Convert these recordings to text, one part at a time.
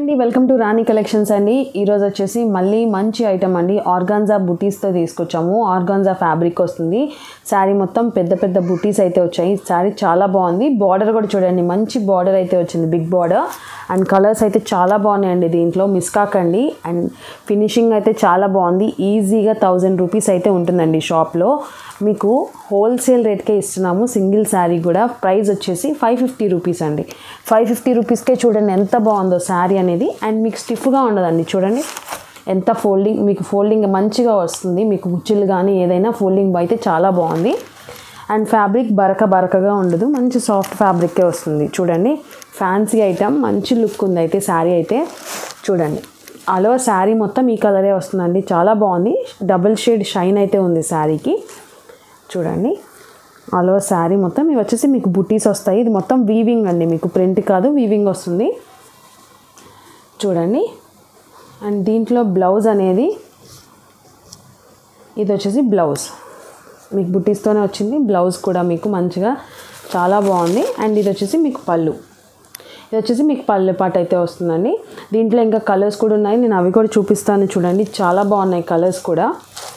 అండి welcome to Rani collections అండి ఈరోజు వచ్చేసి మళ్ళీ మంచి ఐటమ్ అండి ఆర్గాన్జా బుటీస్తో తీసుకొచ్చాము ఆర్గాన్జా ఫ్యాబ్రిక్ వస్తుంది శారీ మొత్తం పెద్ద పెద్ద బుటీస్ అయితే వచ్చాయి శారీ చాలా బాగుంది బార్డర్ కూడా చూడండి మంచి బార్డర్ అయితే వచ్చింది బిగ్ బార్డర్ అండ్ కలర్స్ అయితే చాలా బాగున్నాయండి దీంట్లో మిస్ కాకండి అండ్ ఫినిషింగ్ అయితే చాలా బాగుంది ఈజీగా థౌజండ్ రూపీస్ అయితే ఉంటుందండి షాప్లో మీకు హోల్సేల్ రేట్కే ఇస్తున్నాము సింగిల్ శారీ కూడా ప్రైస్ వచ్చేసి ఫైవ్ ఫిఫ్టీ రూపీస్ అండి ఫైవ్ ఫిఫ్టీ రూపీస్కే చూడండి ఎంత బాగుందో శారీ అనేది అండ్ మీకు స్టిఫ్గా ఉండదండి చూడండి ఎంత ఫోల్డింగ్ మీకు ఫోల్డింగ్ మంచిగా వస్తుంది మీకు కుచ్చులు కానీ ఏదైనా ఫోల్డింగ్ అయితే చాలా బాగుంది అండ్ ఫ్యాబ్రిక్ బరక బరకగా ఉండదు మంచి సాఫ్ట్ ఫ్యాబ్రిక్కే వస్తుంది చూడండి ఫ్యాన్సీ ఐటమ్ మంచి లుక్ ఉంది అయితే శారీ అయితే చూడండి అలో శారీ మొత్తం ఈ కలరే వస్తుందండి చాలా బాగుంది డబుల్ షేడ్ షైన్ అయితే ఉంది శారీకి చూడండి ఆల్ ఓవర్ శారీ మొత్తం ఇవి వచ్చేసి మీకు బుటీస్ వస్తాయి ఇది మొత్తం వీవింగ్ అండి మీకు ప్రింట్ కాదు వీవింగ్ వస్తుంది చూడండి అండ్ దీంట్లో బ్లౌజ్ అనేది ఇది వచ్చేసి బ్లౌజ్ మీకు బుటీస్తోనే వచ్చింది బ్లౌజ్ కూడా మీకు మంచిగా చాలా బాగుంది అండ్ ఇది వచ్చేసి మీకు పళ్ళు ఇది వచ్చేసి మీకు పల్లె పాట అయితే వస్తుందండి దీంట్లో ఇంకా కలర్స్ కూడా ఉన్నాయి నేను అవి కూడా చూపిస్తాను చూడండి చాలా బాగున్నాయి కలర్స్ కూడా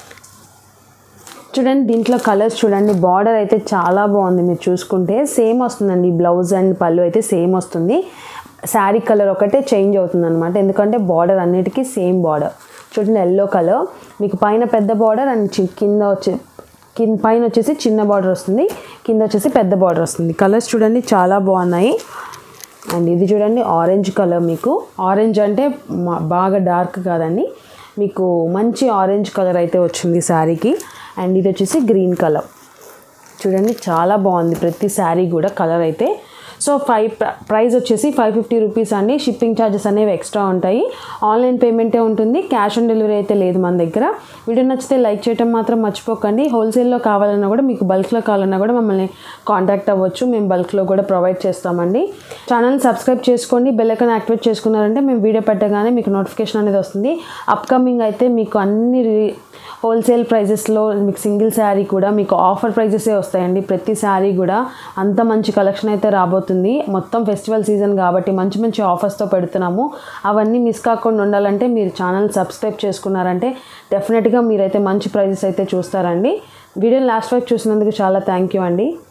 చూడండి దీంట్లో కలర్స్ చూడండి బార్డర్ అయితే చాలా బాగుంది మీరు చూసుకుంటే సేమ్ వస్తుందండి బ్లౌజ్ అండ్ పళ్ళు అయితే సేమ్ వస్తుంది శారీ కలర్ ఒకటే చేంజ్ అవుతుంది అనమాట ఎందుకంటే బార్డర్ అన్నిటికీ సేమ్ బార్డర్ చూడండి ఎల్లో కలర్ మీకు పైన పెద్ద బార్డర్ అండ్ చి- కింద వచ్చి కింద పైన వచ్చేసి చిన్న బార్డర్ వస్తుంది కింద వచ్చేసి పెద్ద బార్డర్ వస్తుంది కలర్స్ చూడండి చాలా బాగున్నాయి అండ్ ఇది చూడండి ఆరెంజ్ కలర్ మీకు ఆరెంజ్ అంటే మా- బాగా డార్క్ కాదండి మీకు మంచి ఆరెంజ్ కలర్ అయితే వచ్చింది శారీకి అండ్ ఇది వచ్చేసి గ్రీన్ కలర్ చూడండి చాలా బాగుంది ప్రతి శారీ కూడా కలర్ అయితే సో ఫైవ్ ప్రైస్ వచ్చేసి ఫైవ్ ఫిఫ్టీ రూపీస్ అండి షిప్పింగ్ ఛార్జెస్ అనేవి ఎక్స్ట్రా ఉంటాయి ఆన్లైన్ పేమెంటే ఉంటుంది క్యాష్ ఆన్ డెలివరీ అయితే లేదు మన దగ్గర వీడియో నచ్చితే లైక్ చేయడం మాత్రం మర్చిపోకండి హోల్సేల్లో కావాలన్నా కూడా మీకు బల్క్లో కావాలన్నా కూడా మమ్మల్ని కాంటాక్ట్ అవ్వచ్చు మేము బల్క్లో కూడా ప్రొవైడ్ చేస్తామండి ఛానల్ సబ్స్క్రైబ్ చేసుకోండి బెల్ ఐకాన్ యాక్టివేట్ చేసుకున్నారంటే మేము వీడియో పెట్టగానే మీకు నోటిఫికేషన్ అనేది వస్తుంది అప్కమింగ్ అయితే మీకు అన్ని రి- హోల్సేల్ ప్రైజెస్లో మీకు సింగిల్ శారీ కూడా మీకు ఆఫర్ ప్రైజెసే వస్తాయండి ప్రతి శారీ కూడా అంత మంచి కలెక్షన్ అయితే రాబోతుంది మొత్తం ఫెస్టివల్ సీజన్ కాబట్టి మంచి మంచి ఆఫర్స్తో పెడుతున్నాము అవన్నీ మిస్ కాకుండా ఉండాలంటే మీరు ఛానల్ సబ్స్క్రైబ్ చేసుకున్నారంటే డెఫినెట్గా మీరైతే మంచి ప్రైజెస్ అయితే చూస్తారండి వీడియో లాస్ట్ వరకు చూసినందుకు చాలా థ్యాంక్ యూ అండి